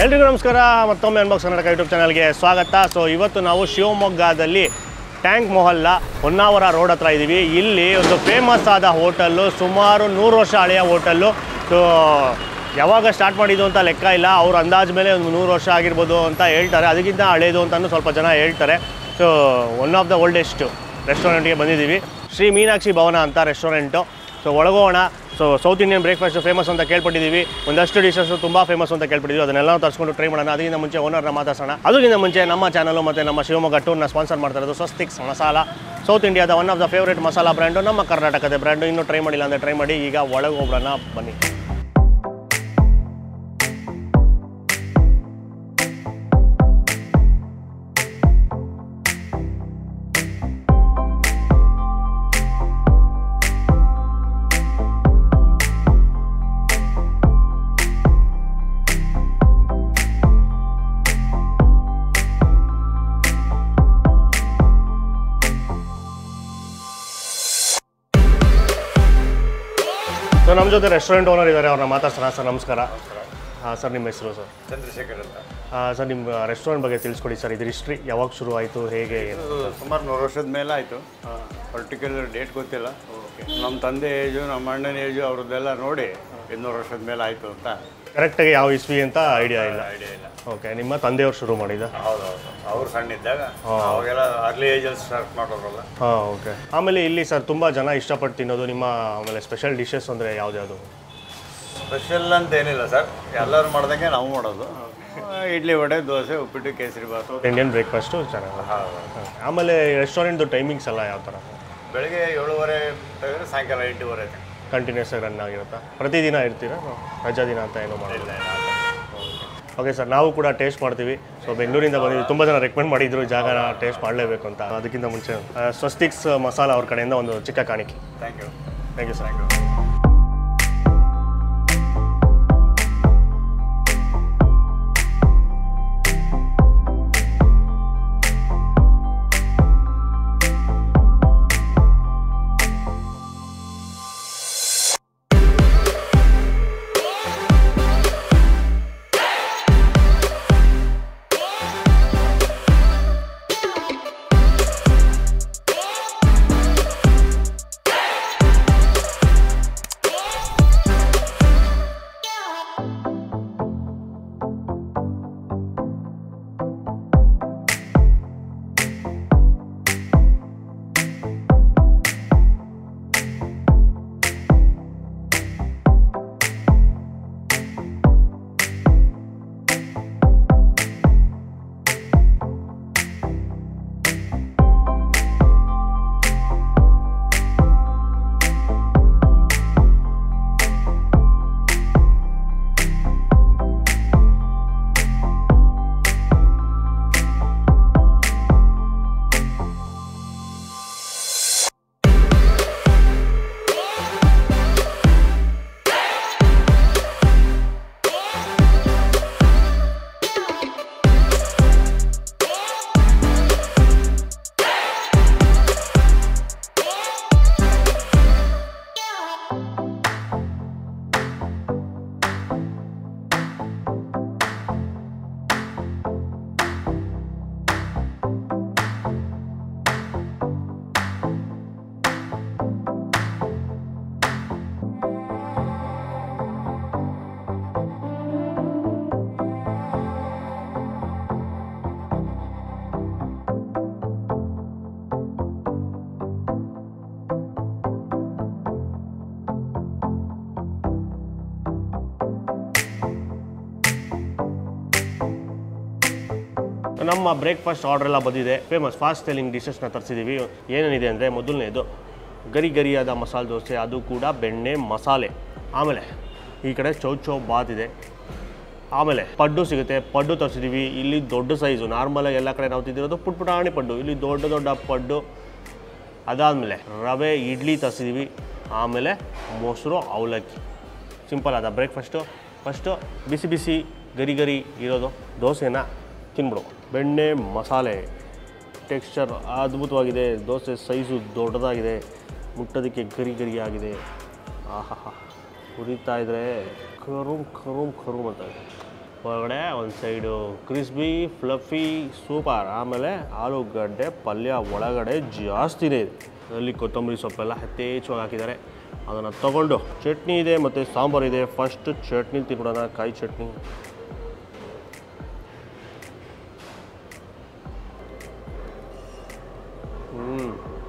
ಎಲ್ರಿಗೂ ನಮಸ್ಕಾರ ಮತ್ತೊಮ್ಮೆ ಅನ್ಬಾಕ್ಸ್ ಕನ್ನಡ ಯೂಟ್ಯೂಬ್ ಚಾನಲ್ಗೆ ಸ್ವಾಗತ ಸೊ ಇವತ್ತು ನಾವು ಶಿವಮೊಗ್ಗದಲ್ಲಿ ಟ್ಯಾಂಕ್ ಮೊಹಲ್ಲ ಹೊನ್ನಾವರ ರೋಡ್ ಹತ್ರ ಇದ್ದೀವಿ ಇಲ್ಲಿ ಒಂದು ಫೇಮಸ್ ಆದ ಹೋಟೆಲ್ಲು ಸುಮಾರು ನೂರು ವರ್ಷ ಹಳೆಯ ಹೋಟೆಲ್ಲು ಸೊ ಯಾವಾಗ ಸ್ಟಾರ್ಟ್ ಮಾಡಿದ್ದು ಅಂತ ಲೆಕ್ಕ ಇಲ್ಲ ಅವ್ರ ಅಂದಾಜು ಮೇಲೆ ಒಂದು ನೂರು ವರ್ಷ ಆಗಿರ್ಬೋದು ಅಂತ ಹೇಳ್ತಾರೆ ಅದಕ್ಕಿಂತ ಹಳೇದು ಅಂತಲೂ ಸ್ವಲ್ಪ ಜನ ಹೇಳ್ತಾರೆ so one of the oldest ರೆಸ್ಟೋರೆಂಟ್ಗೆ ಬಂದಿದ್ದೀವಿ ಶ್ರೀ ಮೀನಾಕ್ಷಿ ಭವನ ಅಂತ ರೆಸ್ಟೋರೆಂಟು ಸೊ ಒಳಗೋಣ so South Indian breakfast famous ಅಂತ ಕೇಳ್ಪಟ್ಟಿದ್ದೀವಿ ಒಂದಷ್ಟು ಡಿಶಸ್ ತುಂಬ ಫೇಮಸ್ ಅಂತ ಕೇಳ್ಪಟ್ಟಿದ್ದೀವಿ ಅದನ್ನೆಲ್ಲ ತರಿಸ್ಕೊಂಡು ಟ್ರೈ ಮಾಡೋಣ ಅದಕ್ಕಿಂತ ಮುಂಚೆ ಓನರ್ನ ಮಾತಾಡ್ಸೋಣ ಅದಕ್ಕಿಂತ ಮುಂಚೆ ನಮ್ಮ ಚಾನಲು ಮತ್ತು ನಮ್ಮ ಶಿವಮೊಗ್ಗ ಟೂರ್ನ ಸ್ಪಾನ್ಸರ್ ಮಾಡ್ತಾ ಇರೋದು ಸ್ವಸ್ತಿಕ್ಸ್ ಮಸಾಲ ಸೌತ್ ಇಂಡಿಯಾದ one of the favourite masala brand ನಮ್ಮ ಕರ್ನಾಟಕದ ಬ್ರ್ಯಾಂಡು ಇನ್ನೂ ಟ್ರೈ ಮಾಡಿಲ್ಲ ಅಂದರೆ ಟ್ರೈ ಮಾಡಿ ಈಗ ಒಳಗೆ ಹೋಗೋಣ ಬನ್ನಿ ಸೊ ನಮ್ಮ ಜೊತೆ ರೆಸ್ಟೋರೆಂಟ್ ಓನರ್ ಇದ್ದಾರೆ ಅವ್ರನ್ನ ಮಾತಾಡ್ಸೋಣ ಸರ್ ನಮಸ್ಕಾರ ಹಾಂ ಸರ್ ನಿಮ್ಮ ಹೆಸರು ಸರ್ ಚಂದ್ರಶೇಖರ್ ಅಂತ ಸರ್ ನಿಮ್ಮ ರೆಸ್ಟೋರೆಂಟ್ ಬಗ್ಗೆ ತಿಳಿಸ್ಕೊಡಿ ಸರ್ ಇದು ಹಿಸ್ಟ್ರಿ ಯಾವಾಗ ಶುರು ಆಯಿತು ಹೇಗೆ ಏನು ಇದು ಸುಮಾರು ನೂರು ವರ್ಷದ ಮೇಲೆ ಆಯಿತು ಪರ್ಟಿಕ್ಯುಲರ್ ಡೇಟ್ ಗೊತ್ತಿಲ್ಲ ನಮ್ಮ ತಂದೆ ಏಜು ನಮ್ಮ ಅಣ್ಣನ ಏಜು ಅವ್ರದ್ದೆಲ್ಲ ನೋಡಿ ಇನ್ನೂರು ವರ್ಷದ ಮೇಲೆ ಆಯಿತು ಅಂತ ಕರೆಕ್ಟಾಗಿ ಯಾವ ಇಸ್ವಿ ಅಂತ ಐಡಿಯಾ ಇಲ್ಲ ಐಡಿಯಾ ಇಲ್ಲ ಓಕೆ ನಿಮ್ಮ ತಂದೆಯವರು ಶುರು ಮಾಡಿದ ಹೌದು ಹೌದು ಅವ್ರು ಸಣ್ಣ ಇದ್ದಾಗ ಅವಾಗೆಲ್ಲ ಅರ್ಲಿ ಏಜಲ್ಲಿ ಸ್ಟಾರ್ಟ್ ಮಾಡೋರಲ್ಲ ಹಾಂ ಓಕೆ ಆಮೇಲೆ ಇಲ್ಲಿ ಸರ್ ತುಂಬ ಜನ ಇಷ್ಟಪಟ್ಟು ತಿನ್ನೋದು ನಿಮ್ಮ ಆಮೇಲೆ ಸ್ಪೆಷಲ್ ಡಿಶಸ್ ಅಂದರೆ ಯಾವ್ದು ಸ್ಪೆಷಲ್ ಅಂತ ಏನಿಲ್ಲ ಸರ್ ಎಲ್ಲರೂ ಮಾಡ್ದಂಗೆ ನಾವು ಮಾಡೋದು ಆ, ಇಡ್ಲಿ ವಡೆ ದೋಸೆ ಉಪ್ಪಿಟ್ಟು ಕೇಸರಿ ಬಾತು ಇಂಡಿಯನ್ ಬ್ರೇಕ್ಫಾಸ್ಟು ಚೆನ್ನಾಗಿ ಹೌದು ಆಮೇಲೆ ರೆಸ್ಟೋರೆಂಟ್ದು ಟೈಮಿಂಗ್ಸ್ ಎಲ್ಲ ಯಾವ ಥರ ಬೆಳಗ್ಗೆ ಏಳುವರೆ ತೆಗೆದ್ರೆ ಸಾಯಂಕಾಲ ಎಂಟೂವರೆ ತನಕ. ಕಂಟಿನ್ಯೂಸ್ ಆಗಿ ರನ್ ಆಗಿರುತ್ತಾ ಪ್ರತಿದಿನ ಇರ್ತೀರಾ ರಜಾ ದಿನ ಅಂತ ಏನೋ ಮಾಡೋದು ಓಕೆ ಸರ್ ನಾವು ಕೂಡ ಟೇಸ್ಟ್ ಮಾಡ್ತೀವಿ ಸೊ ಬೆಂಗಳೂರಿಂದ ಬಂದಿದ್ದೀವಿ ತುಂಬ ಜನ ರೆಕಮೆಂಡ್ ಮಾಡಿದ್ರು ಈ ಜಾಗನ ಟೇಸ್ಟ್ ಮಾಡಲೇಬೇಕು ಅಂತ ಅದಕ್ಕಿಂತ ಮುಂಚೆ ಆ, ಸ್ವಸ್ತಿಕ್ಸ್ ಮಸಾಲ ಅವ್ರ ಕಡೆಯಿಂದ ಒಂದು ಚಿಕ್ಕ ಕಾಣಿಕೆ thank you thank you sir ನಮ್ಮ ಬ್ರೇಕ್ಫಾಸ್ಟ್ ಆರ್ಡರ್ ಎಲ್ಲ ಬಂದಿದೆ ಫೇಮಸ್ ಫಾಸ್ಟ್ ಸೆಲ್ಲಿಂಗ್ ಡಿಶಸ್ನ ತರಿಸಿದ್ದೀವಿ ಏನೇನಿದೆ ಅಂದರೆ ಮೊದಲನೇದು ಗರಿ ಗರಿಯಾದ ಮಸಾಲೆ ದೋಸೆ ಅದು ಕೂಡ ಬೆಣ್ಣೆ ಮಸಾಲೆ ಆಮೇಲೆ ಈ ಕಡೆ ಚೌಚೌ ಬಾತ್ ಇದೆ ಆಮೇಲೆ ಪಡ್ಡು ಸಿಗುತ್ತೆ ಪಡ್ಡು ತರಿಸಿದ್ದೀವಿ ಇಲ್ಲಿ ದೊಡ್ಡ ಸೈಜು ನಾರ್ಮಲಾಗಿ ಎಲ್ಲ ಕಡೆ ನಾವು ತಿಂದಿರೋದು ಪುಟ್ ಪುಟಾಣಿ ಪಡ್ಡು ಇಲ್ಲಿ ದೊಡ್ಡ ದೊಡ್ಡ ಪಡ್ಡು ಅದಾದಮೇಲೆ ರವೆ ಇಡ್ಲಿ ತರಿಸಿದ್ದೀವಿ ಆಮೇಲೆ ಮೊಸರು ಅವಲಕ್ಕಿ ಸಿಂಪಲ್ ಆದ ಬ್ರೇಕ್ಫಾಸ್ಟು ಫಸ್ಟು ಬಿಸಿ ಬಿಸಿ ಗರಿ ಗರಿ ಇರೋದು ದೋಸೆನ ತಿನ್ಬಿಡು ಬೆಣ್ಣೆ ಮಸಾಲೆ ಟೆಕ್ಸ್ಚರ್ ಅದ್ಭುತವಾಗಿದೆ ದೋಸೆ ಸೈಜು ದೊಡ್ಡದಾಗಿದೆ ಮುಟ್ಟೋದಕ್ಕೆ ಗರಿ ಗರಿ ಆಗಿದೆ ಆಹಾ ಹುರಿತಾ ಇದ್ರೆ ಕರುಮ್ ಕರುಮ್ ಕರುಮ್ ಅಂತ ಇದೆ ಹೊರಗಡೆ ಒಂದು ಸೈಡು ಕ್ರಿಸ್ಬಿ ಫ್ಲಫಿ ಸೂಪರ್ ಆಮೇಲೆ ಆಲೂಗಡ್ಡೆ ಪಲ್ಯ ಒಳಗಡೆ ಜಾಸ್ತಿನೇ ಇದೆ ಅದರಲ್ಲಿ ಕೊತ್ತಂಬರಿ ಸೊಪ್ಪೆಲ್ಲ ಯಥೇಚ್ಛವಾಗಿ ಹಾಕಿದ್ದಾರೆ ಅದನ್ನು ತಗೊಂಡು ಚಟ್ನಿ ಇದೆ ಮತ್ತು ಸಾಂಬಾರು ಇದೆ ಫಸ್ಟ್ ಚಟ್ನಿ ತಿನ್ಬಿಡೋಣ ಕಾಯಿ ಚಟ್ನಿ ಹ್ಞೂ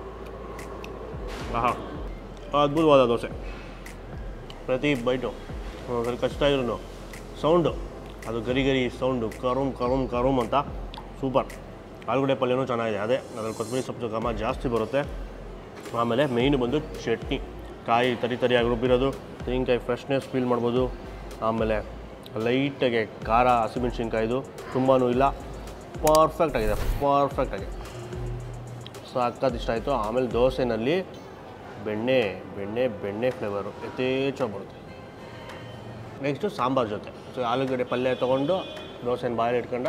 ಆಹಾ ಅದ್ಭುತವಾದ ದೋಸೆ ಪ್ರತಿ ಬೈಟು ಒಂದ್ಸಲ ಕಚ್ತಾ ಇದ್ರು ಸೌಂಡು ಅದು ಗರಿ ಗರಿ ಸೌಂಡು ಕರುಮ್ ಕರುಮ್ ಕರುಮ್ ಅಂತ ಸೂಪರ್ ಆಲೂಗಡ್ಡೆ ಪಲ್ಯನೂ ಚೆನ್ನಾಗಿದೆ ಅದೇ ಅದ್ರಲ್ಲಿ ಕೊತ್ತಂಬರಿ ಸೊಪ್ಪು ಘಮ ಜಾಸ್ತಿ ಬರುತ್ತೆ ಆಮೇಲೆ ಮೇಯ್ನು ಬಂದು ಚಟ್ನಿ ಕಾಯಿ ತರಿ ತರಿಯಾಗಿ ರುಬ್ಬಿರೋದು ತೆಂಗಿನಕಾಯಿ ಫ್ರೆಶ್ನೆಸ್ ಫೀಲ್ ಮಾಡ್ಬೋದು ಆಮೇಲೆ ಲೈಟಾಗಿ ಖಾರ ಹಸಿಮೆಣ್ಸಿನ್ಕಾಯಿದು ತುಂಬಾ ಇಲ್ಲ ಪರ್ಫೆಕ್ಟ್ ಆಗಿದೆ ಪರ್ಫೆಕ್ಟ್ ಆಗಿದೆ ಸಖತ್ ಇಷ್ಟ ಆಯಿತು ಆಮೇಲೆ ದೋಸೆನಲ್ಲಿ ಬೆಣ್ಣೆ ಬೆಣ್ಣೆ ಬೆಣ್ಣೆ ಫ್ಲೇವರು ಯಥೇಚ್ಛ ಬರುತ್ತೆ ನೆಕ್ಸ್ಟು ಸಾಂಬಾರು ಜೊತೆ ಸೊ ಆಲೂಗಡ್ಡೆ ಪಲ್ಯ ತೊಗೊಂಡು ದೋಸೆನ ಬಾಯಲ್ಲಿ ಇಟ್ಕೊಂಡು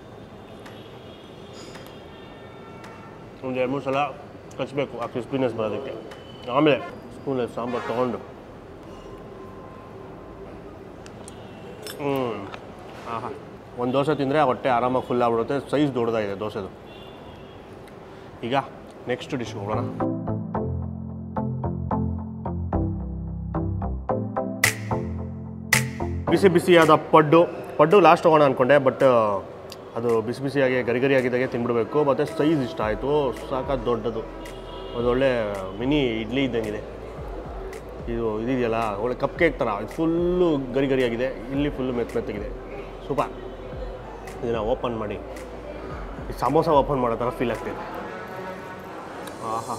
ಒಂದು ಎರಡು ಮೂರು ಸಲ ಕಚ್ಚಬೇಕು ಆ ಕ್ರಿಸ್ಪಿನೆಸ್ ಬರೋದಕ್ಕೆ ಆಮೇಲೆ ಸ್ಪೂನಲ್ಲಿ ಸಾಂಬಾರು ತೊಗೊಂಡು ಹ್ಞೂ ಆಹಾ ಒಂದು ದೋಸೆ ತಿಂದರೆ ಹೊಟ್ಟೆ ಆರಾಮಾಗಿ ಫುಲ್ ಆಗ್ಬಿಡುತ್ತೆ ಸೈಜ್ ದೊಡ್ಡದಾಗಿದೆ ದೋಸೆದು ಈಗ ನೆಕ್ಸ್ಟ್ ಡಿಶ್ ಹೋಗೋಣ ಬಿಸಿ ಬಿಸಿಯಾದ ಪಡ್ಡು ಪಡ್ಡು ಲಾಸ್ಟ್ ಹೋಗೋಣ ಅಂದ್ಕೊಂಡೆ ಬಟ್ ಅದು ಬಿಸಿ ಬಿಸಿಯಾಗಿ ಗರಿ ಗರಿ ಆಗಿದ್ದಾಗೆ ತಿನ್ಬಿಡ್ಬೇಕು ಮತ್ತು ಸೈಜ್ ಇಷ್ಟ ಆಯಿತು ಸಾಕಾದ ದೊಡ್ಡದು ಅದೊಳ್ಳೆ ಮಿನಿ ಇಡ್ಲಿ ಇದ್ದಂಗಿದೆ ಇದು ಇದೆಯಲ್ಲ ಒಳ್ಳೆ ಕಪ್ ಕೇಕ್ ಥರ ಇದು ಫುಲ್ಲು ಗರಿ ಗರಿಯಾಗಿದೆ ಇಲ್ಲಿ ಫುಲ್ಲು ಮೆತ್ತ ಮೆತ್ತಗಿದೆ ಸೂಪರ್ ಇದನ್ನು ಓಪನ್ ಮಾಡಿ ಈ ಸಮೋಸ ಓಪನ್ ಮಾಡೋ ಥರ ಫೀಲ್ ಆಗ್ತಿದೆ ಆಹಾ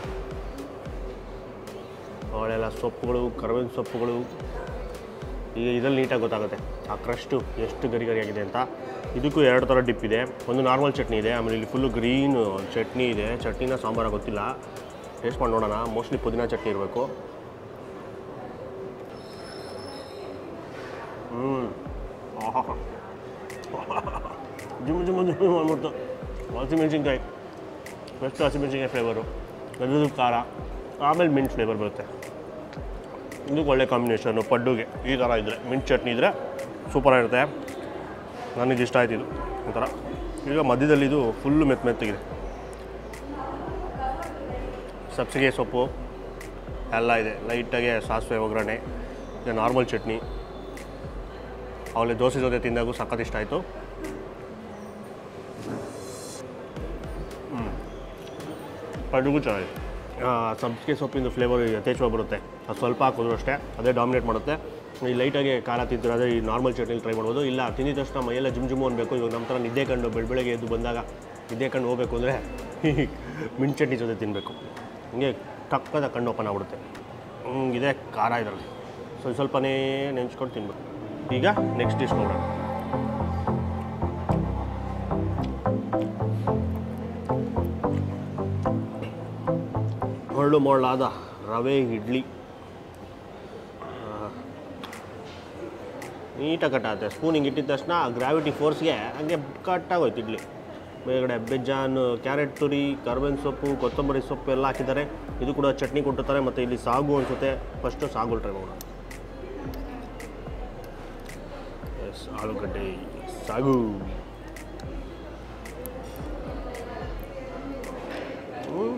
ಅವಳೆಲ್ಲ ಸೊಪ್ಪುಗಳು ಕರಿಬೇವಿನ ಸೊಪ್ಪುಗಳು ಈಗ ಇದರಲ್ಲಿ ನೀಟಾಗಿ ಗೊತ್ತಾಗುತ್ತೆ ಆ ಕ್ರಷ್ಟು ಎಷ್ಟು ಗರಿ ಗರಿಯಾಗಿದೆ ಅಂತ ಇದಕ್ಕೂ ಎರಡು ಥರ ಡಿಪ್ ಇದೆ ಒಂದು ನಾರ್ಮಲ್ ಚಟ್ನಿ ಇದೆ ಆಮೇಲೆ ಇಲ್ಲಿ ಫುಲ್ಲು ಗ್ರೀನ್ ಚಟ್ನಿ ಇದೆ ಚಟ್ನಿನ ಸಾಂಬಾರ ಗೊತ್ತಿಲ್ಲ ಟೇಸ್ಟ್ ಮಾಡಿ ನೋಡೋಣ ಮೋಸ್ಟ್ಲಿ ಪುದೀನ ಚಟ್ನಿ ಇರಬೇಕು ಹ್ಞೂ ಆಹಾ ಜುಮ್ ಜುಮ್ ಜುಮ್ ಮಾಡ್ಬಿಡ್ತು ಹಸಿಮೆಣ್ಸಿನ್ಕಾಯಿ ಫಸ್ಟ್ ಹಸಿಮೆಣ್ಸಿನ್ಕಾಯಿ ಫ್ಲೇವರು ಅದು ಖಾರ ಆಮೇಲೆ ಮಿಂಟ್ ಫ್ಲೇವರ್ ಬರುತ್ತೆ ಇದಕ್ಕೆ ಒಳ್ಳೆ ಕಾಂಬಿನೇಷನ್ನು ಪಡ್ಡುಗೆ ಈ ಥರ ಇದ್ದರೆ ಮಿಂಟ್ ಚಟ್ನಿ ಇದ್ದರೆ ಸೂಪರಾಗಿರುತ್ತೆ ನನಗೆ ಇಷ್ಟ ಆಯ್ತು ಇದು ಒಂಥರ ಈಗ ಮಧ್ಯದಲ್ಲಿ ಇದು ಫುಲ್ಲು ಮೆತ್ತ ಮೆತ್ತಗಿದೆ ಸಬ್ಸಿಗೆ ಸೊಪ್ಪು ಎಲ್ಲ ಇದೆ ಲೈಟಾಗಿ ಸಾಸಿವೆ ಒಗ್ಗರಣೆ ಈಗ ನಾರ್ಮಲ್ ಚಟ್ನಿ ಅವಳೆ ದೋಸೆ ಜೊತೆ ತಿಂದಾಗೂ ಸಖತ್ ಇಷ್ಟ ಆಯಿತು ಪಡ್ಡುಗೂ ಚೆನ್ನಾಗಿದೆ ಸಬ್ಸಿಗೆ ಸೊಪ್ಪಿಂದು ಫ್ಲೇವರ್ ಯಥೇಚ್ಛವಾಗಿ ಬರುತ್ತೆ ಅದು ಸ್ವಲ್ಪ ಹಾಕಿದ್ರು ಅಷ್ಟೇ ಅದೇ ಡಾಮಿನೇಟ್ ಮಾಡುತ್ತೆ ಈ ಲೈಟಾಗಿ ಖಾರ ತಿಂತಿರೋದ್ರೆ ಈ ನಾರ್ಮಲ್ ಚಟ್ನಿಲಿ ಟ್ರೈ ಮಾಡ್ಬೋದು ಇಲ್ಲ ತಿಂದಿದ ತಕ್ಷಣ ಮೈಯೆಲ್ಲ ಜಿಮ್ ಜಿಮ್ಮು ಅನ್ಬೇಕು ಇವಾಗ ನಮ್ಮ ಥರ ನಿದ್ದೆ ಕಂಡು ಬೆಳ ಬೆಳಗ್ಗೆ ಎದ್ದು ಬಂದಾಗ ನಿದ್ದೆ ಕಂಡು ಹೋಗ್ಬೇಕು ಅಂದರೆ ಮಿಂಟ್ ಚಟ್ನಿ ಜೊತೆ ತಿನ್ನಬೇಕು ಹಿಂಗೆ ಟಕ್ಕದ ಕಣ್ಣು ಓಪನ್ ಆಗ್ಬಿಡುತ್ತೆ ಇದೆ ಖಾರ ಇದರಲ್ಲಿ ಸೊ ಸ್ವಲ್ಪನೇ ನೆಂಚ್ಕೊಂಡು ತಿನ್ಬೇಕು ಈಗ ನೆಕ್ಸ್ಟ್ ಡಿಶ್ ನೋಡೋಣ ಮರಳು ಮರಳಾದ ರವೆ ಇಡ್ಲಿ ನೀಟಾಗಿ ಕಟ್ಟಾಗುತ್ತೆ ಸ್ಪೂನ್ ಹಿಂಗೆ ಇಟ್ಟಿದ ತಕ್ಷಣ ಗ್ರಾವಿಟಿ ಫೋರ್ಸ್ಗೆ ಹಂಗೆ ಕಟ್ಟಾಗೋಯ್ತು ಇಡ್ಲಿ ಮೇಲ್ಗಡೆ ಬೆಜ್ಜಾನ್ ಕ್ಯಾರೆಟ್ ತುರಿ ಕರ್ಬೇವಿನ ಸೊಪ್ಪು ಕೊತ್ತಂಬರಿ ಸೊಪ್ಪು ಎಲ್ಲ ಹಾಕಿದ್ದಾರೆ ಇದು ಕೂಡ ಚಟ್ನಿ ಕೊಟ್ಟಿರ್ತಾರೆ ಮತ್ತು ಇಲ್ಲಿ ಸಾಗು ಅನಿಸುತ್ತೆ ಫಸ್ಟು ಸಾಗು ಟ್ರೈ ಮಾಡೋಣ ಎಸ್ ಆಲೂಗಡ್ಡೆ ಸಾಗು ಹ್ಮ್.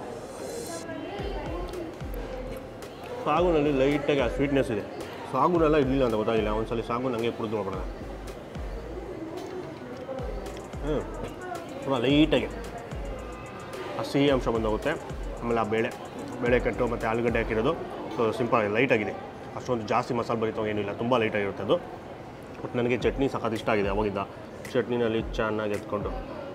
ಸಾಗುನಲ್ಲಿ ಲೈಟಾಗಿ ಆ ಸ್ವೀಟ್ನೆಸ್ ಇದೆ ಸಾಗುನೆಲ್ಲ ಇರಲಿಲ್ಲ ಅಂತ ಗೊತ್ತಾಗಿಲ್ಲ ಒಂದ್ಸಲ ಸಾಗು ನನಗೆ ಕುಡಿದು ನೋಡೋಣ ಹ್ಞೂ ತುಂಬ ಲೈಟಾಗಿ ಆ ಸಿಹಿ ಅಂಶ ಬಂದೋಗುತ್ತೆ ಆಮೇಲೆ ಆ ಬೇಳೆ ಬೇಳೆ ಕಟ್ಟು ಮತ್ತು ಆಲೂಗಡ್ಡೆ ಹಾಕಿರೋದು ಸೊ ಸಿಂಪಲ್ ಲೈಟಾಗಿದೆ ಅಷ್ಟೊಂದು ಜಾಸ್ತಿ ಮಸಾಲೆ ಬರೀತಾವ ಏನಿಲ್ಲ ತುಂಬ ಲೈಟಾಗಿರುತ್ತೆ ಅದು ಬಟ್ ನನಗೆ ಚಟ್ನಿ ಸಖತ್ ಇಷ್ಟ ಆಗಿದೆ ಅವಾಗಿಂದ ಚಟ್ನಿನಲ್ಲಿ ಚೆನ್ನಾಗಿ ಎತ್ಕೊಂಡು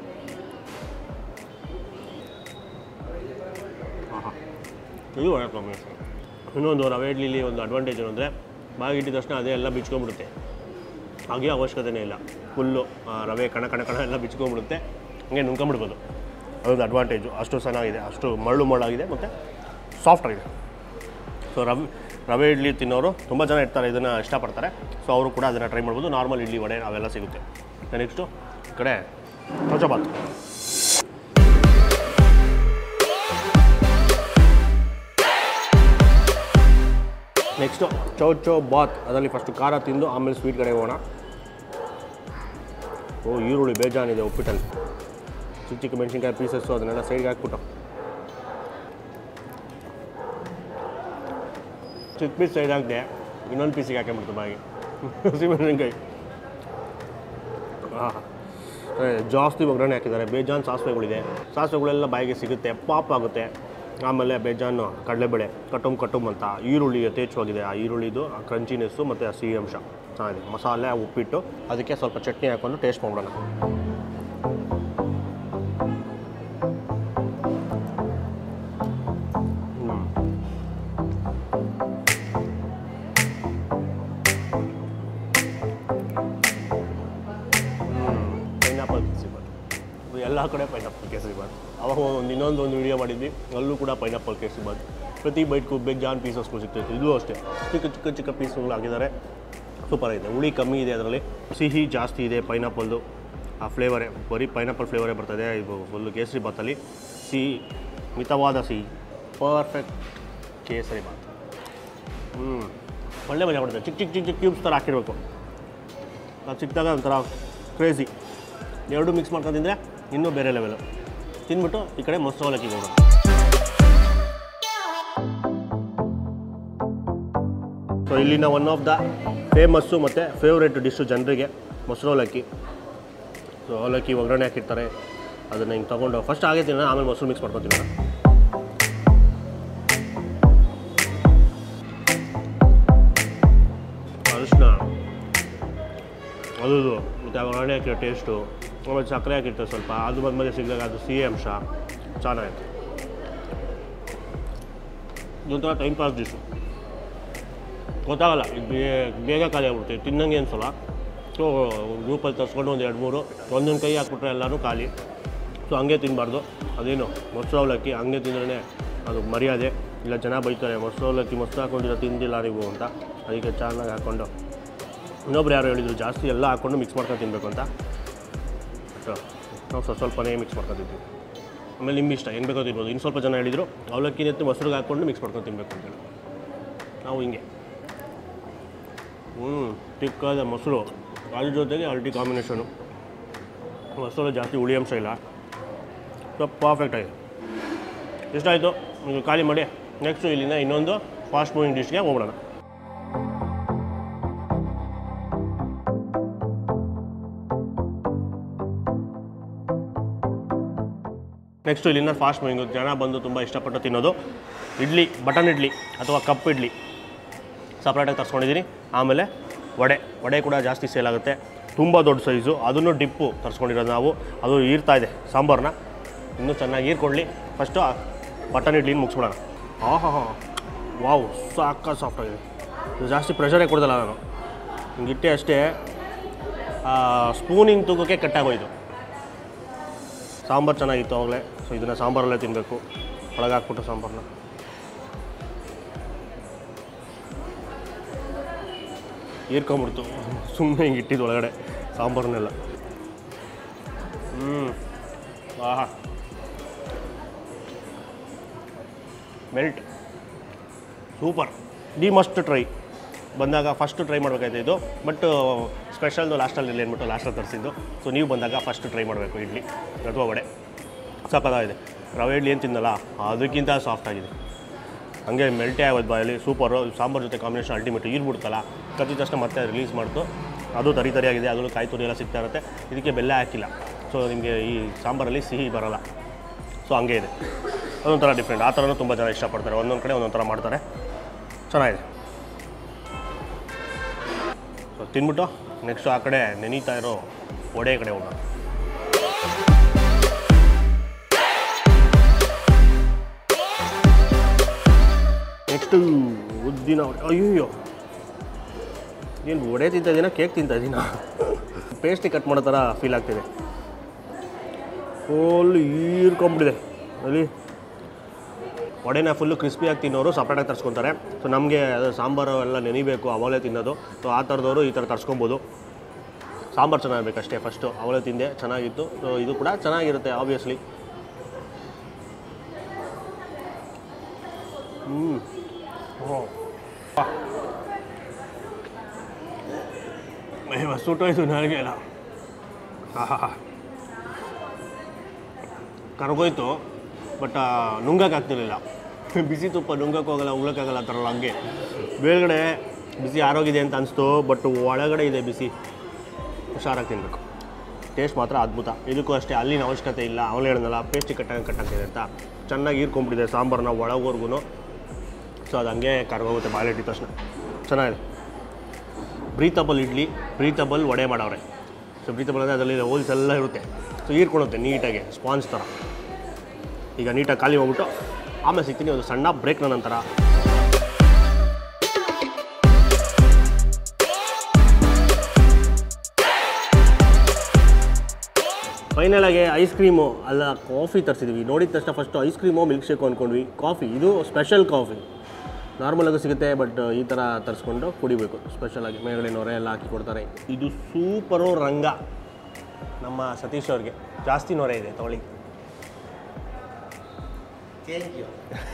ಆಹಾ ಇದು ಒಳ್ಳೆ ಕಾಂಬಿನೇಷನ್ ಇನ್ನೊಂದು ರವೆ ಇಡ್ಲಿಲಿ ಒಂದು ಅಡ್ವಾಂಟೇಜ್ ಏನು ಅಂದರೆ ಬಾಗಿ ಇಟ್ಟಿದ ತಕ್ಷಣ ಅದೇ ಎಲ್ಲ ಬಿಚ್ಕೊಂಡ್ಬಿಡುತ್ತೆ ಹಾಗೆ ಅವಶ್ಯಕತೆನೇ ಇಲ್ಲ ಫುಲ್ಲು ರವೆ ಕಣ ಕಣ ಕಣ ಎಲ್ಲ ಬಿಚ್ಕೊಂಡ್ಬಿಡುತ್ತೆ ಹಂಗೆ ನುಂಕೊಂಬಿಡ್ಬೋದು ಅದೊಂದು ಅಡ್ವಾಂಟೇಜು ಅಷ್ಟು ಚೆನ್ನಾಗಿದೆ ಅಷ್ಟು ಮರಳು ಮರಳಾಗಿದೆ ಮತ್ತು ಸಾಫ್ಟ್ ಆಗಿದೆ ಸೊ ರವೆ ರವೆ ಇಡ್ಲಿ ತಿನ್ನೋರು ತುಂಬ ಜನ ಇರ್ತಾರೆ ಇದನ್ನು ಇಷ್ಟಪಡ್ತಾರೆ ಸೊ ಅವರು ಕೂಡ ಅದನ್ನು ಟ್ರೈ ಮಾಡ್ಬೋದು ನಾರ್ಮಲ್ ಇಡ್ಲಿ ವಡೆ ಅವೆಲ್ಲ ಸಿಗುತ್ತೆ ನೆಕ್ಸ್ಟು ಈ ಕಡೆ ಚೌಚಬಾತ್ ನೆಕ್ಸ್ಟು ಚೌಚೋ ಬಾತ್ ಅದರಲ್ಲಿ ಫಸ್ಟು ಖಾರ ತಿಂದು ಆಮೇಲೆ ಸ್ವೀಟ್ ಕಡೆ ಹೋಗೋಣ ಓ ಈರುಳ್ಳಿ ಬೇಜಾನಿದೆ ಉಪ್ಪಿಟ್ಟಲ್ಲಿ ಚಿಕ್ಕ ಚಿಕ್ಕ ಮೆಣಸಿನ್ಕಾಯಿ ಪೀಸಸ್ಸು ಅದನ್ನೆಲ್ಲ ಸೈಡ್ಗೆ ಹಾಕ್ಬಿಟ್ಟು ಚಿಕ್ಕ ಪೀಸ್ ಸೈಡ್ ಹಾಕಿದೆ ಇನ್ನೊಂದು ಪೀಸಿಗೆ ಹಾಕೊಂಬಿಡ್ತು ಬಾಯಿಗೆ ಹಸಿಮೆಣಸಿನ್ಕಾಯಿ ಹಾಂ ಜಾಸ್ತಿ ಒಗ್ಗರಣೆ ಹಾಕಿದ್ದಾರೆ ಬೇಜಾನ್ ಸಾಸಿವೆಗಳಿದೆ ಸಾಸಿವೆಗಳೆಲ್ಲ ಬಾಯಿಗೆ ಸಿಗುತ್ತೆ ಪಾಪ್ ಆಗುತ್ತೆ ಆಮೇಲೆ ಬೇಜಾನು ಕಡಲೆಬೇಳೆ ಕಟುಮ್ ಕಟುಮ್ ಅಂತ ಈರುಳ್ಳಿ ಯಥೇಚ್ಛವಾಗಿದೆ ಆ ಈರುಳ್ಳಿದು ಆ ಕ್ರಂಚಿನೆಸ್ಸು ಮತ್ತು ಆ ಸಿಹಿ ಅಂಶ ಚೆನ್ನಾಗಿದೆ ಮಸಾಲೆ ಉಪ್ಪಿಟ್ಟು ಅದಕ್ಕೆ ಸ್ವಲ್ಪ ಚಟ್ನಿ ಹಾಕ್ಕೊಂಡು ಟೇಸ್ಟ್ ಮಾಡೋಣ ಹ್ಮ್. ಪೈನಾಪಲ್ ಕೇಸರಿಬಾತ್ ಇದು ಎಲ್ಲ ಕಡೆ ಪೈನಾಪಲ್ ಕೇಸರಿಬಾತ್ ಅವಾಗ ಒಂದು ಇನ್ನೊಂದು ಒಂದು ವಿಡಿಯೋ ಮಾಡಿದ್ವಿ ಅಲ್ಲೂ ಕೂಡ ಪೈನಾಪಲ್ ಕೇಸರಿಬಾತ್ ಪ್ರತಿ ಬೈಟ್ಗೂ ಬೇಜಾನ್ ಪೀಸಸ್ಗಳು ಸಿಗ್ತೈತೆ ಇದು ಅಷ್ಟೇ ಚಿಕ್ಕ ಚಿಕ್ಕ ಚಿಕ್ಕ ಪೀಸ್ಗಳು ಹಾಕಿದ್ದಾರೆ ಸೂಪರ್ ಆಗಿದೆ ಹುಳಿ ಕಮ್ಮಿ ಇದೆ ಅದರಲ್ಲಿ ಸಿಹಿ ಜಾಸ್ತಿ ಇದೆ ಪೈನಾಪಲ್ದು ಆ ಫ್ಲೇವರೇ ಬರೀ ಪೈನಾಪಲ್ ಫ್ಲೇವರೇ ಬರ್ತದೆ ಇದು ಫುಲ್ಲು ಕೇಸರಿ ಬಾತಲ್ಲಿ ಸಿಹಿ ಮಿತವಾದ ಸಿಹಿ ಪರ್ಫೆಕ್ಟ್ ಕೇಸರಿ ಬಾತ್ ಹ್ಞೂ ಒಳ್ಳೆ ಮಜಾ ಬರ್ತದೆ ಚಿಕ್ಕ ಚಿಕ್ಕ ಚಿಕ್ಕ ಚಿಕ್ಕ ಕ್ಯೂಬ್ಸ್ ಥರ ಹಾಕಿರ್ಬೇಕು ಅದು ಸಿಕ್ಕಿದಾಗ ಒಂಥರ ಕ್ರೇಜಿ ಎರಡು ಮಿಕ್ಸ್ ಮಾಡ್ಕೊಂಡು ತಿಂದರೆ ಇನ್ನೂ ಬೇರೆ ಲೆವೆಲು ತಿಂದ್ಬಿಟ್ಟು ಈ ಕಡೆ ಮೊಸರು ಅವಲಕ್ಕಿಗೆ ಹೋಗೋಣ ಸೊ ಇಲ್ಲಿನ ಒನ್ ಆಫ್ ದ ಫೇಮಸ್ಸು ಮತ್ತು ಫೇವ್ರೇಟ್ ಡಿಶ್ಶು ಜನರಿಗೆ ಮೊಸರು ಅವಲಕ್ಕಿ ಸೊ ಅವಲಕ್ಕಿ ಒಗ್ಗರಣೆ ಹಾಕಿರ್ತಾರೆ ಅದನ್ನು ಹಿಂಗೆ ತೊಗೊಂಡು ಫಸ್ಟ್ ಆಗೇ ತಿನ್ನೋಣ ಆಮೇಲೆ ಮೊಸರು ಮಿಕ್ಸ್ ಮಾಡ್ಕೊತೀನಿ ಅರಿಶಿನ ಅದು ಮತ್ತು ಒಗ್ಗರಣೆ ಹಾಕಿರೋ ಟೇಸ್ಟು ಆಮೇಲೆ ಸಕ್ಕರೆ ಹಾಕಿರ್ತಾರೆ ಸ್ವಲ್ಪ ಅದು ಬಂದ್ಮೇಲೆ ಸಿಗ್ದಾಗ ಅದು ಸಿಹಿ ಅಂಶ ಚೆನ್ನಾಗಿತ್ತು ಇದೊಂಥರ ಟೈಮ್ ಪಾಸ್ ಡಿಶ್ಶು ಗೊತ್ತಾಗಲ್ಲ ಇದು ಬೇ- ಬೇಗ ಖಾಲಿ ಆಗ್ಬಿಡುತ್ತೆ ತಿನ್ನಂಗೆ ಅನ್ಸಲ್ಲ ಸೊ ಗ್ರೂಪಲ್ಲಿ ತರಿಸ್ಕೊಂಡು ಒಂದು ಎರಡು ಮೂರು ಒಂದೊಂದು ಕೈ ಹಾಕ್ಬಿಟ್ರೆ ಎಲ್ಲನೂ ಖಾಲಿ ಸೊ ಹಂಗೆ ತಿನ್ನಬಾರ್ದು ಅದೇನು ಮೊಸರು ಅವಲಕ್ಕಿ ಹಂಗೆ ತಿಂದ್ರೇ ಅದು ಮರ್ಯಾದೆ ಇಲ್ಲ ಜನ ಬೈತಾರೆ ಮೊಸರು ಅವಲಕ್ಕಿ ಮೊಸರು ಹಾಕೊಂಡಿರೋ ತಿಂದಿಲ್ಲ ನೀವು ಅಂತ ಅದಕ್ಕೆ ಚೆನ್ನಾಗಿ ಹಾಕ್ಕೊಂಡು ಇನ್ನೊಬ್ರು ಯಾರು ಹೇಳಿದರು ಜಾಸ್ತಿ ಎಲ್ಲ ಹಾಕ್ಕೊಂಡು ಮಿಕ್ಸ್ ಮಾಡ್ಕೊಂಡು ತಿನ್ನಬೇಕು ಅಂತ ಸೊ ನಾವು ಸ್ವಲ್ಪ ಸ್ವಲ್ಪನೇ ಮಿಕ್ಸ್ ಮಾಡ್ಕೊತಿದ್ವಿ ಆಮೇಲೆ ನಿಮ್ಮ ಇಷ್ಟ ಹೆಂಗೆ ಬೇಕೋ ತಿನ್ಬೋದು ಇನ್ನು ಸ್ವಲ್ಪ ಜನ ಹೇಳಿದರು ಅವಲಕ್ಕಿ ಎತ್ತಿ ಮೊಸರಿಗೆ ಹಾಕ್ಕೊಂಡು ಮಿಕ್ಸ್ ಮಾಡ್ಕೊಂಡು ತಿನ್ನಬೇಕು ಅಂತೇಳಿ ನಾವು ಹಿಂಗೆ ಹ್ಞೂ ತಿಕ್ಕಾದ ಮೊಸರು ಅದ್ರ ಜೊತೆಗೆ ಅಲ್ಟಿ ಕಾಂಬಿನೇಷನು ಮೊಸರು ಜಾಸ್ತಿ ಹುಳಿ ಅಂಶ ಇಲ್ಲ ಸೊ ಪರ್ಫೆಕ್ಟ್ ಆಗಿದೆ ಎಷ್ಟಾಯಿತು ನೀವು ಖಾಲಿ ಮಾಡಿ ನೆಕ್ಸ್ಟು ಇಲ್ಲಿಂದ ಇನ್ನೊಂದು ಫಾಸ್ಟ್ ಮೂವಿಂಗ್ ಡಿಶ್ಗೆ ಹೋಗ್ಬಿಡೋಣ ನೆಕ್ಸ್ಟು ಇಲ್ಲಿಂದ ಫಾಸ್ಟ್ ಮೂವಿಂಗು ಜನ ಬಂದು ತುಂಬ ಇಷ್ಟಪಟ್ಟು ತಿನ್ನೋದು ಇಡ್ಲಿ ಬಟನ್ ಇಡ್ಲಿ ಅಥವಾ ಕಪ್ ಇಡ್ಲಿ ಸಪ್ರೇಟಾಗಿ ತರಿಸ್ಕೊಂಡಿದ್ದೀನಿ ಆಮೇಲೆ ವಡೆ ವಡೆ ಕೂಡ ಜಾಸ್ತಿ ಸೇಲ್ ಆಗುತ್ತೆ ತುಂಬ ದೊಡ್ಡ ಸೈಜು ಅದನ್ನು ಡಿಪ್ಪು ತರಿಸ್ಕೊಂಡಿರೋದು ನಾವು ಅದು ಈರ್ತಾ ಇದೆ ಸಾಂಬಾರನ್ನ ಇನ್ನೂ ಚೆನ್ನಾಗಿ ಈರ್ಕೊಳ್ಳಿ ಫಸ್ಟು ಬಟನ್ ಇಡ್ಲಿನ ಮುಗಿಸ್ಬಿಡೋಣ ಆಹಾ ಹಾ ವಾವ್ ಸಾಕ ಸಾಫ್ಟ್ ಆಗಿದೆ ಇದು ಜಾಸ್ತಿ ಪ್ರೆಷರೇ ಕೊಡ್ದಲ್ಲ ನಾನು ಹಿಂಗಿಟ್ಟೆ ಅಷ್ಟೇ ಸ್ಪೂನಿಂಗ್ ತೂಕಕ್ಕೆ ಕಟ್ಟಾಗೋಯ್ತು ಸಾಂಬಾರು ಚೆನ್ನಾಗಿತ್ತು ಆವಾಗಲೇ ಸೊ ಇದನ್ನು ಸಾಂಬಾರಲ್ಲೇ ತಿನ್ನಬೇಕು ಒಳಗೆ ಹಾಕ್ಬಿಟ್ಟು ಸಾಂಬಾರನ್ನ ಏರ್ಕೊಂಬಿಡ್ತು ಸುಮ್ಮನೆ ಹಿಂಗೆ ಇಟ್ಟಿದ್ದು ಒಳಗಡೆ ಸಾಂಬಾರನ್ನೆಲ್ಲ ಹ್ಞೂ ಆಹಾ melt super the must try ಬಂದಾಗ ಫಸ್ಟ್ ಟ್ರೈ ಮಾಡಬೇಕಾಯ್ತು ಇದು ಬಟ್ ಸ್ಪೆಷಲ್ದು ಲಾಸ್ಟಲ್ಲಿ ಇಲ್ಲ ಅಂದ್ಬಿಟ್ಟು ಲಾಸ್ಟಲ್ಲಿ ತರಿಸಿದ್ದು ಸೊ ನೀವು ಬಂದಾಗ ಫಸ್ಟ್ ಟ್ರೈ ಮಾಡಬೇಕು ಇಡ್ಲಿ ಅಥವಾ ವಡೆ ಸಕ್ಕತ್ತಾಗಿದೆ ರವೆ ಇಡ್ಲಿ ಏನು ತಿನ್ನಲ್ಲ ಅದಕ್ಕಿಂತ ಸಾಫ್ಟ್ ಆಗಿದೆ ಹಂಗೆ ಮೆಲ್ಟೇ ಆಗೋದು ಬಾಯಲ್ಲಿ ಸೂಪರು ಸಾಂಬಾರು ಜೊತೆ ಕಾಂಬಿನೇಷನ್ ಅಲ್ಟಿಮೇಟ್ ಈರ್ಬಿಡ್ತಲ್ಲ ಕತ್ತಿದ ತಕ್ಷಣ ಮತ್ತೆ ರಿಲೀಸ್ ಮಾಡ್ತು ಅದು ತರಿ ತರಿಯಾಗಿದೆ ಅದರಲ್ಲೂ ಕಾಯಿ ತುರಿ ಎಲ್ಲ ಸಿಗ್ತಾ ಇರುತ್ತೆ ಇದಕ್ಕೆ ಬೆಲ್ಲ ಹಾಕಿಲ್ಲ ಸೊ ನಿಮಗೆ ಈ ಸಾಂಬಾರಲ್ಲಿ ಸಿಹಿ ಬರಲ್ಲ ಸೊ ಹಂಗೆ ಇದೆ ಅದೊಂಥರ ಡಿಫ್ರೆಂಟ್ ಆ ಥರನೂ ತುಂಬ ಜನ ಇಷ್ಟಪಡ್ತಾರೆ ಒಂದೊಂದು ಕಡೆ ಒಂದೊಂದು ಥರ ಮಾಡ್ತಾರೆ ಚೆನ್ನಾಗಿದೆ ಸೊ ತಿನ್ಬಿಟ್ಟು ನೆಕ್ಸ್ಟ್ ಆ ಕಡೆ ನೆನೀತಾ ಇರೋ ಒಡೆ ಕಡೆ ಹೋಗೋಣ ನೆಕ್ಸ್ಟು ಉದ್ದಿನ ವಡೆ ಅಯ್ಯೋ ಏನು ವಡೆ ತಿಂತಾ ಇದ್ದೀನ ಕೇಕ್ ತಿಂತಾ ಇದ್ದೀನ ಪೇಸ್ಟ್ರಿ ಕಟ್ ಮಾಡೋ ಥರ ಫೀಲ್ ಆಗ್ತಿದೆ ಫುಲ್ ಈರ್ಕೊಂಬಿಟ್ಟಿದೆ ಅಲ್ಲಿ ವಡೆನ ಫುಲ್ಲು ಕ್ರಿಸ್ಪಿಯಾಗಿ ತಿನ್ನೋರು ಸಪ್ರೇಟಾಗಿ ತರಿಸ್ಕೊತಾರೆ ಸೊ ನಮಗೆ ಅದು ಸಾಂಬಾರು ಎಲ್ಲ ನೆನಿಬೇಕು ಅವಲೇ ತಿನ್ನೋದು ಸೊ ಆ ಥರದವರು ಈ ಥರ ತರಿಸ್ಕೊಬೋದು ಸಾಂಬಾರು ಚೆನ್ನಾಗಿರ್ಬೇಕು ಅಷ್ಟೇ ಫಸ್ಟು ಅವಲೇ ತಿಂದೆ ಚೆನ್ನಾಗಿತ್ತು ಸೊ ಇದು ಕೂಡ ಚೆನ್ನಾಗಿರುತ್ತೆ ಆಬ್ವಿಯಸ್ಲಿ ಹ್ಞೂ ಸುಟ್ಟೋಯ್ತು ನನಗೆ ಎಲ್ಲ ಆಹಾ ಕರ್ಗೋಯ್ತು ಬಟ್ ನುಂಗಕ್ಕಾಗ್ತಿರ್ಲಿಲ್ಲ ಬಿಸಿ ತುಪ್ಪ ನುಂಗಕ್ಕೆ ಹೋಗಲ್ಲ ಉಗ್ಳಕ್ಕಾಗಲ್ಲ ಆ ಥರ ಹಂಗೆ ಮೇಲ್ಗಡೆ ಬಿಸಿ ಆರೋಗಿದೆ ಅಂತ ಅನಿಸ್ತು ಬಟ್ ಒಳಗಡೆ ಇದೆ ಬಿಸಿ ಹುಷಾರಾಗಿ ತಿನ್ನಬೇಕು ಟೇಸ್ಟ್ ಮಾತ್ರ ಅದ್ಭುತ ಇದಕ್ಕೂ ಅಷ್ಟೇ ಅಲ್ಲಿನ ಅವಶ್ಯಕತೆ ಇಲ್ಲ ಅವಳು ಹೇಳಿದ್ನಲ್ಲ ಪೇಸ್ಟಿ ಕಟ್ಟಾಗಿ ಕಟ್ಟಾಗ್ತಿದೆ ಅಂತ ಚೆನ್ನಾಗಿ ಹೀರ್ಕೊಂಡ್ಬಿಟ್ಟಿದೆ ಸಾಂಬಾರನ್ನ ಒಳಗೋರ್ಗು ಸೊ ಅದು ಹಂಗೆ ಕರ್ಗೋಗುತ್ತೆ ಬಾಳೆಟ್ಟಿದ ತಕ್ಷಣ ಚೆನ್ನಾಗಿದೆ ಬ್ರೀತಬಲ್ ಇಡ್ಲಿ ಬ್ರೀತಬಲ್ ವಡೆ ಮಾಡವ್ರೆ ಸೊ ಬ್ರೀತಬಲ್ ಅಂದರೆ ಅದರಲ್ಲಿ ಹೋಲ್ಸ್ ಎಲ್ಲ ಇರುತ್ತೆ ಸೊ ಹೀರ್ಕೊಳುತ್ತೆ ನೀಟಾಗಿ ಸ್ಪಾಂಜ್ ಥರ ಈಗ ನೀಟಾಗಿ ಖಾಲಿ ಹೋಗ್ಬಿಟ್ಟು ಆಮೇಲೆ ಸಿಗ್ತೀನಿ ಒಂದು ಸಣ್ಣ ಬ್ರೇಕ್ನ ನಂತರ ಫೈನಲ್ ಆಗಿ ಐಸ್ ಕ್ರೀಮು ಅಲ್ಲ ಕಾಫಿ ತರಿಸಿದ್ವಿ ನೋಡಿದ ತಕ್ಷಣ first ice cream milkshake ಅಂದ್ಕೊಂಡ್ವಿ ಕಾಫಿ ಇದು ಸ್ಪೆಷಲ್ ಕಾಫಿ ನಾರ್ಮಲಾಗೂ ಸಿಗುತ್ತೆ ಬಟ್ ಈ ಥರ ತರಿಸ್ಕೊಂಡು ಕುಡಿಬೇಕು ಸ್ಪೆಷಲಾಗಿ ಮೇಲ್ಗಡೆ ನೊರೆ ಎಲ್ಲ ಹಾಕಿ ಕೊಡ್ತಾರೆ ಇದು ಸೂಪರು ರಂಗ ನಮ್ಮ ಸತೀಶ್ ಅವ್ರಿಗೆ ಜಾಸ್ತಿ ನೊರೆ ಇದೆ ತೊಗೊಳ್ಳಿ ಥ್ಯಾಂಕ್ ಯು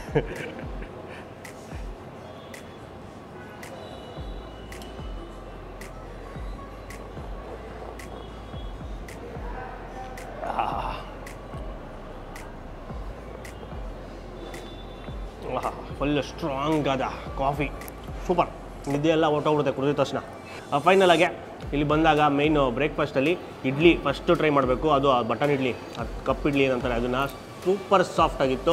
ಫುಲ್ ಸ್ಟ್ರಾಂಗ್ ಆದ ಕಾಫಿ ಸೂಪರ್ ನಿದ್ದೆ ಎಲ್ಲ ಹೊಟ್ಟೋಗ್ಬಿಡುತ್ತೆ ಕುಡಿದ ತಕ್ಷಣ ಫೈನಲ್ ಆಗಿ ಇಲ್ಲಿ ಬಂದಾಗ ಮೈನು ಬ್ರೇಕ್ಫಾಸ್ಟಲ್ಲಿ ಇಡ್ಲಿ ಫಸ್ಟು ಟ್ರೈ ಮಾಡಬೇಕು ಅದು ಬಟನ್ ಇಡ್ಲಿ ಅದು ಕಪ್ ಇಡ್ಲಿ ಏನಂತಾರೆ ಅದನ್ನು ಸೂಪರ್ ಸಾಫ್ಟ್ ಆಗಿತ್ತು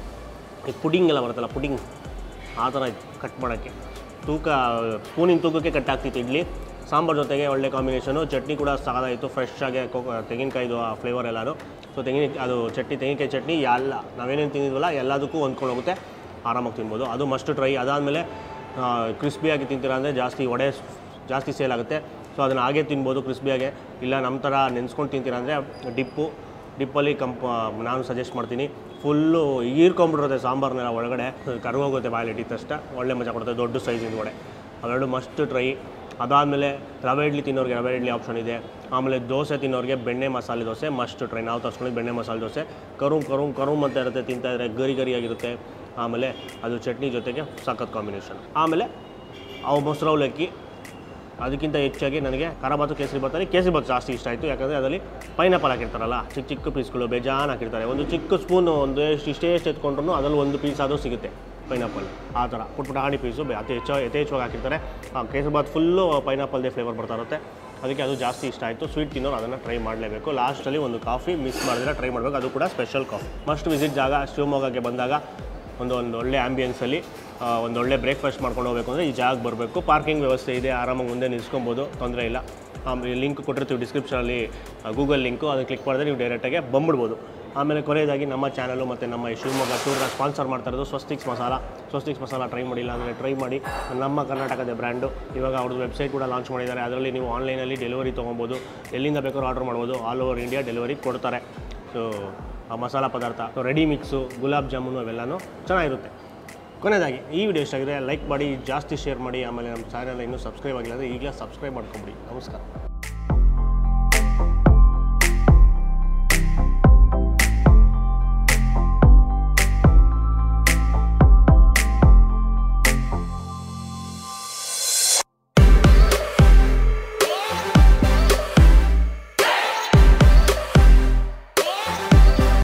ಈ ಪುಡಿಂಗ್ ಎಲ್ಲ ಬರುತ್ತಲ್ಲ ಪುಡಿಂಗ್ ಆ ಥರ ಇತ್ತು ಕಟ್ ಮಾಡೋಕ್ಕೆ ತೂಕ ಸ್ಪೂನಿನ ತೂಕಕ್ಕೆ ಕಟ್ ಆಗ್ತಿತ್ತು ಇಡ್ಲಿ ಸಾಂಬಾರು ಜೊತೆಗೆ ಒಳ್ಳೆ ಕಾಂಬಿನೇಷನು ಚಟ್ನಿ ಕೂಡ ಸಾಕಾಗಿತ್ತು ಫ್ರೆಶ್ ಆಗಿ ಕೊ ತೆಂಗಿನಕಾಯಿದು ಆ ಫ್ಲೇವರ್ ಎಲ್ಲರೂ ಸೊ ತೆಂಗಿನ ಅದು ಚಟ್ನಿ ತೆಂಗಿನಕಾಯಿ ಚಟ್ನಿ ಎಲ್ಲ ನಾವೇನೇನು ತಿಂದಿದ್ವಲ್ಲ ಎಲ್ಲದಕ್ಕೂ ಹೊಂದ್ಕೊಂಡು ಹೋಗುತ್ತೆ ಆರಾಮಾಗಿ ತಿನ್ಬೋದು ಅದು ಮಸ್ಟ್ ಟ್ರೈ ಅದಾದಮೇಲೆ ಕ್ರಿಸ್ಪಿಯಾಗಿ ತಿಂತೀರಾ ಅಂದರೆ ಜಾಸ್ತಿ ವಡೆ ಜಾಸ್ತಿ ಸೇಲ್ ಆಗುತ್ತೆ ಸೊ ಅದನ್ನು ಹಾಗೆ ತಿನ್ಬೋದು ಕ್ರಿಸ್ಪಿಯಾಗೆ ಇಲ್ಲ ನಮ್ಮ ಥರ ನೆನೆಸ್ಕೊಂಡು ತಿಂತೀರಾ ಅಂದರೆ ಡಿಪ್ಪು ಡಿಪ್ಪಲ್ಲಿ ಕಂಪ್ ನಾನು ಸಜೆಸ್ಟ್ ಮಾಡ್ತೀನಿ ಫುಲ್ಲು ಹೀರ್ಕೊಂಬಿಟ್ಟಿರುತ್ತೆ ಸಾಂಬಾರನ್ನೆಲ್ಲ ಒಳಗಡೆ ಕರ್ಗೋಗುತ್ತೆ ಬಾಯಲ್ಲಿ ಇಟ್ಟಿದ ತಕ್ಷಣ ಒಳ್ಳೆ ಮಜಾ ಕೊಡುತ್ತೆ ದೊಡ್ಡ ಸೈಜಿಂದ ವಡೆ ಅವೆರಡು ಮಸ್ಟ್ ಟ್ರೈ ಅದಾದಮೇಲೆ ರವೆ ಇಡ್ಲಿ ತಿನ್ನೋರಿಗೆ ರವೆ ಇಡ್ಲಿ ಆಪ್ಷನ್ ಇದೆ ಆಮೇಲೆ ದೋಸೆ ತಿನ್ನೋರಿಗೆ ಬೆಣ್ಣೆ ಮಸಾಲೆ ದೋಸೆ ಮಸ್ಟ್ ಟ್ರೈ ನಾವು ತರ್ಸ್ಕೊಂಡಿದ್ದು ಬೆಣ್ಣೆ ಮಸಾಲೆ ದೋಸೆ ಕರುಮ್ ಕರುಮ್ ಕರುಮ್ ಅಂತ ಇರುತ್ತೆ ತಿಂತಾ ಇದ್ರೆ ಗರಿ ಗರಿಯಾಗಿರುತ್ತೆ ಆಮೇಲೆ ಅದು ಚಟ್ನಿ ಜೊತೆಗೆ ಸಖತ್ ಕಾಂಬಿನೇಷನ್ ಆಮೇಲೆ ಅವು ಮೊಸರು ಅವಲಕ್ಕಿ ಅದಕ್ಕಿಂತ ಹೆಚ್ಚಾಗಿ ನನಗೆ ಖರಾಬಾತು ಕೇಸರಿ ಬಾತಲ್ಲಿ ಕೇಸರಿ ಬಾತ್ ಜಾಸ್ತಿ ಇಷ್ಟ ಆಯಿತು ಯಾಕಂದರೆ ಅದರಲ್ಲಿ ಪೈನಾಪಲ್ ಹಾಕಿರ್ತಾರಲ್ಲ ಚಿಕ್ಕ ಚಿಕ್ಕ ಪೀಸ್ಗಳು ಬೇಜಾನ್ ಹಾಕಿರ್ತಾರೆ ಒಂದು ಚಿಕ್ಕ ಸ್ಪೂನು ಒಂದು ಎಷ್ಟು ಇಷ್ಟೇ ಎಷ್ಟು ಎತ್ಕೊಂಡ್ರು ಅದರಲ್ಲಿ ಒಂದು ಪೀಸ್ ಆದರೂ ಸಿಗುತ್ತೆ ಪೈನಾಪಲ್ ಆ ಥರ ಪುಟ್ಟ ಹಾಣಿ ಪೀಸು ಅತಿ ಹೆಚ್ಚು ಯಥೇಚ್ಛವಾಗಿ ಹಾಕಿರ್ತಾರೆ ಆ ಕೇಸರಿ ಬಾತ್ ಫುಲ್ಲು ಪೈನಾಪಲ್ದೇ ಫ್ಲೇವರ್ ಬರ್ತಾ ಇರುತ್ತೆ ಅದಕ್ಕೆ ಅದು ಜಾಸ್ತಿ ಇಷ್ಟ ಆಯಿತು ಸ್ವೀಟ್ ತಿನ್ನೋರು ಅದನ್ನು ಟ್ರೈ ಮಾಡಲೇಬೇಕು ಲಾಸ್ಟಲ್ಲಿ ಒಂದು ಕಾಫಿ ಮಿಸ್ ಮಾಡಿದ್ರೆ ಟ್ರೈ ಮಾಡಬೇಕು ಅದು ಕೂಡ ಸ್ಪೆಷಲ್ ಕಾಫಿ ಮಸ್ಟ್ ವಿಸಿಟ್ ಜಾಗ ಶಿವಮೊಗ್ಗಕ್ಕೆ ಬಂದಾಗ ಒಂದು ಒಂದು ಒಳ್ಳೆ ಆ್ಯಂಬಿಯನ್ಸಲ್ಲಿ ಒಂದು ಒಳ್ಳೆ ಬ್ರೇಕ್ಫಾಸ್ಟ್ ಮಾಡ್ಕೊಂಡು ಹೋಗಬೇಕು ಅಂದರೆ ಈ ಜಾಗ ಬರಬೇಕು ಪಾರ್ಕಿಂಗ್ ವ್ಯವಸ್ಥೆ ಇದೆ ಆರಾಮಾಗಿ ಮುಂದೆ ನಿಲ್ಸ್ಕೊಬೋದು ತೊಂದರೆ ಇಲ್ಲ ಆಮೇಲೆ ಲಿಂಕ್ ಕೊಟ್ಟಿರ್ತೀವಿ ಡಿಸ್ಕ್ರಿಪ್ಷನಲ್ಲಿ ಗೂಗಲ್ ಲಿಂಕು ಅದನ್ನು ಕ್ಲಿಕ್ ಮಾಡಿದ್ರೆ ನೀವು ಡೈರೆಕ್ಟಾಗಿ ಬಂದ್ಬಿಡ್ಬೋದು ಆಮೇಲೆ ಕೊನೆಯದಾಗಿ ನಮ್ಮ ಚಾನಲು ಮತ್ತು ನಮ್ಮ ಈ ಶಿವಮೊಗ್ಗ ಟೂರ್ನ ಸ್ಪಾನ್ಸರ್ ಮಾಡ್ತಾ ಇರೋದು ಸ್ವಸ್ತಿಕ್ಸ್ ಮಸಾಲ ಸ್ವಸ್ತಿಕ್ಸ್ ಮಸಾಲ ಟ್ರೈ ಮಾಡಿಲ್ಲ ಅಂದರೆ ಟ್ರೈ ಮಾಡಿ ನಮ್ಮ ಕರ್ನಾಟಕದ ಬ್ರ್ಯಾಂಡು ಇವಾಗ ಅವ್ರದ್ದು ವೆಬ್ಸೈಟ್ ಕೂಡ ಲಾಂಚ್ ಮಾಡಿದ್ದಾರೆ ಅದರಲ್ಲಿ ನೀವು ಆನ್ಲೈನಲ್ಲಿ ಡೆಲಿವರಿ ತೊಗೊಬೋದು ಎಲ್ಲಿಂದ ಬೇಕಾದ್ರೂ ಆರ್ಡರ್ ಮಾಡ್ಬೋದು ಆಲ್ ಓವರ್ ಇಂಡಿಯಾ ಡೆಲಿವರಿ ಕೊಡ್ತಾರೆ ಸೊ ಆ ಮಸಾಲ ಪದಾರ್ಥ ರೆಡಿ ಮಿಕ್ಸು ಗುಲಾಬ್ ಜಾಮೂನು ಅವೆಲ್ಲನೂ ಚೆನ್ನಾಗಿರುತ್ತೆ ಕೊನೆಯದಾಗಿ ಈ ವಿಡಿಯೋ ಇಷ್ಟ ಆಗಿದೆ ಲೈಕ್ ಮಾಡಿ ಜಾಸ್ತಿ ಶೇರ್ ಮಾಡಿ ಆಮೇಲೆ ನಮ್ಮ ಚಾನಲ್ ಇನ್ನೂ ಸಬ್ಸ್ಕ್ರೈಬ್ ಆಗಿಲ್ಲ ಅಂದರೆ ಈಗಲೇ ಸಬ್ಸ್ಕ್ರೈಬ್ ಮಾಡ್ಕೊಂಬಿಡಿ ನಮಸ್ಕಾರ